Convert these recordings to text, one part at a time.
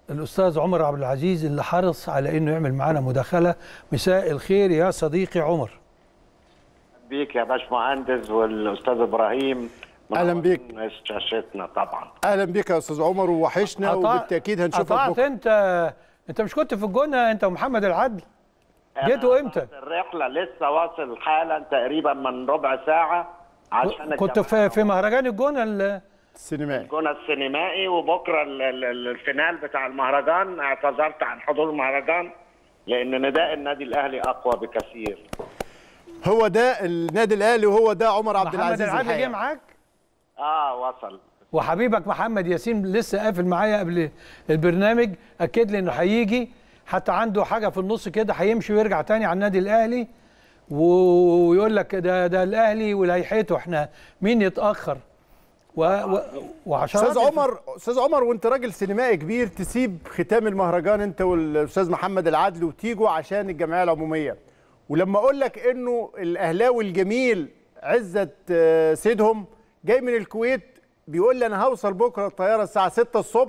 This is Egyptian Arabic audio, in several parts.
الاستاذ عمر عبد العزيز اللي حرص على انه يعمل معانا مداخله مساء الخير يا صديقي عمر بيك يا باشمهندس والاستاذ ابراهيم أهلاً بيك. منورين شاشتنا طبعا اهلا بك يا استاذ عمر ووحشنا قطع- وبالتاكيد هنشوفك قطعت بكره انت انت مش كنت في الجونه انت ومحمد العدل جيتوا امتى أنا الرحله لسه واصل حالا تقريبا من ربع ساعه عشان كنت الجماعة في في مهرجان الجونه ال- السينمائي الجونه السينمائي وبكره ال- ال- ال- الفينال بتاع المهرجان اعتذرت عن حضور المهرجان لان نداء النادي الاهلي اقوى بكثير هو ده النادي الاهلي وهو ده عمر عبد محمد العزيز العدل جه الحقيقة. معاك اه وصل وحبيبك محمد ياسين لسه قافل معايا قبل البرنامج اكد لي انه هيجي حتى عنده حاجه في النص كده هيمشي ويرجع تاني على النادي الاهلي ويقول لك ده ده الاهلي ولائحته احنا مين يتاخر و و وعشرات استاذ الف- عمر استاذ عمر وانت راجل سينمائي كبير تسيب ختام المهرجان انت والاستاذ محمد العدل وتيجوا عشان الجمعيه العموميه ولما اقول لك انه الاهلاوي الجميل عزت آه، سيدهم جاي من الكويت بيقول لي انا هوصل بكره الطياره الساعه 6 الصبح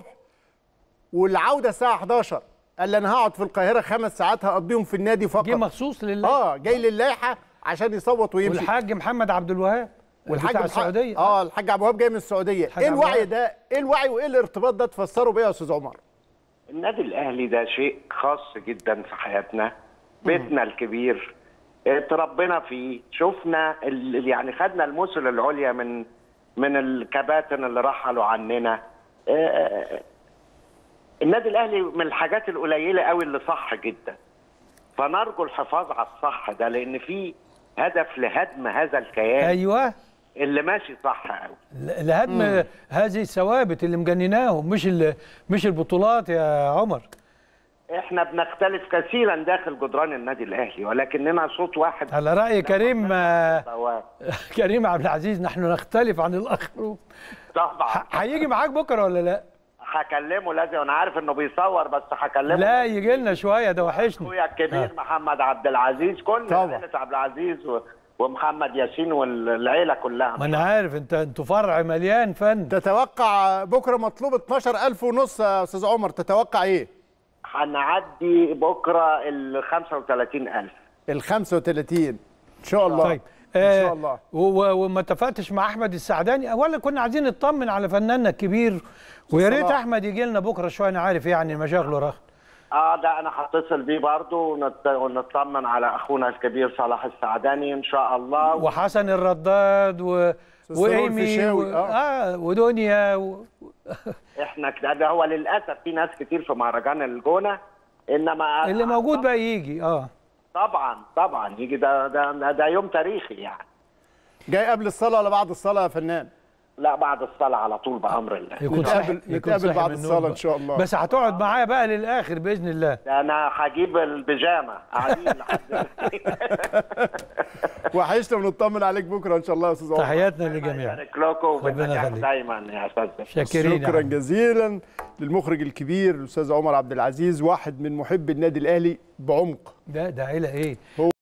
والعوده الساعه 11 قال لي انا هقعد في القاهره خمس ساعات هقضيهم في النادي فقط جه مخصوص لله اه جاي للائحه عشان يصوت ويمشي والحاج محمد عبد الوهاب والحاج بتاع محمد- السعوديه اه الحاج عبد الوهاب جاي من السعوديه الحاج ايه عبد الوعي الوهاب. ده ايه الوعي وايه الارتباط ده تفسره بيه يا استاذ عمر النادي الاهلي ده شيء خاص جدا في حياتنا بيتنا الكبير اتربينا فيه شفنا ال- يعني خدنا المثل العليا من من الكباتن اللي رحلوا عننا اه، النادي الاهلي من الحاجات القليله قوي اللي صح جدا فنرجو الحفاظ على الصح ده لان في هدف لهدم هذا الكيان ايوه اللي ماشي صح قوي ل- لهدم هذه الثوابت اللي مجنناهم مش ال- مش البطولات يا عمر احنا بنختلف كثيرا داخل جدران النادي الاهلي ولكننا صوت واحد على راي كريم آه، سواء. كريم عبد العزيز نحن نختلف عن الاخرون طبعا ح- هيجي معاك بكره ولا لا؟ هكلمه لازم انا عارف انه بيصور بس هكلمه لا يجي لنا شويه ده وحشني اخويا الكبير محمد عبد العزيز كل طبعا. عائله عبد العزيز و... ومحمد ياسين والعيله كلها ما انا عارف انت انتوا فرع مليان فن تتوقع بكره مطلوب 12000 ونص يا استاذ عمر تتوقع ايه هنعدي بكره ال 35000 ال 35 ان شاء الله طيب ان شاء الله و- و- وما اتفقتش مع احمد السعداني اولا كنا عايزين نطمن على فناننا الكبير ويا ريت صلاح. احمد يجي لنا بكره شويه انا عارف يعني مشاغله رخ اه ده انا هتصل بيه برضه ونت... ونطمن على اخونا الكبير صلاح السعداني ان شاء الله وحسن الرداد و... أستاذ سرور وايمي و... الفيشاوي، آه. اه ودنيا و... احنا كده ده هو للاسف في ناس كتير في مهرجان الجونه انما اللي موجود بقى يجي اه طبعا طبعا يجي ده ده ده يوم تاريخي يعني جاي قبل الصلاه ولا بعد الصلاه يا فنان لا بعد الصلاه على طول بامر الله يكون نتقابل- صاحي يكون نتقابل صاحي بعد من الصلاة النوم إن شاء الله. بس هتقعد معايا بقى للاخر باذن الله ده انا هجيب البيجامه قاعدين لحد وحشنا ونطمن عليك بكره ان شاء الله يا استاذ عمر تحياتنا للجميع يبارك لكم ربنا وبالنجاح يخليك. دايما يا استاذ شاكرين يا شكرا عم. جزيلا للمخرج الكبير الاستاذ عمر عبد العزيز واحد من محبي النادي الاهلي بعمق ده ده عيله ايه